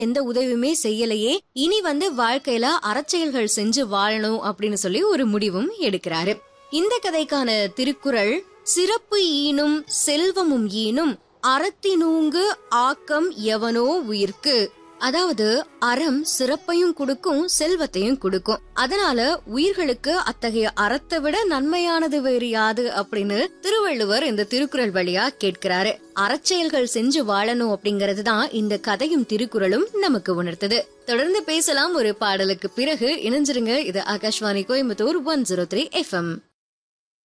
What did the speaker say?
எந்த உதவியுமே செய்யலையே இனி வந்து வாழ்க்கையில அறச்செயல்கள் செஞ்சு வாழணும் அப்படின்னு சொல்லி ஒரு முடிவும் எடுக்கிறாரு இந்த கதைக்கான திருக்குறள் சிறப்பு ஈனும் செல்வமும் ஈனும் அறத்தினூங்கு ஆக்கம் எவனோ உயிர்க்கு அதாவது அறம் சிறப்பையும் கொடுக்கும் செல்வத்தையும் கொடுக்கும் அதனால உயிர்களுக்கு அத்தகைய அறத்தை விட நன்மையானது வேறு யாது அப்படின்னு திருவள்ளுவர் இந்த திருக்குறள் வழியா கேட்கிறாரு அறச்செயல்கள் செஞ்சு வாழணும் அப்படிங்கறது தான் இந்த கதையும் திருக்குறளும் நமக்கு உணர்த்துது தொடர்ந்து பேசலாம் ஒரு பாடலுக்கு பிறகு இணைஞ்சிருங்க இது Akashvani Coimbatore one zero three FM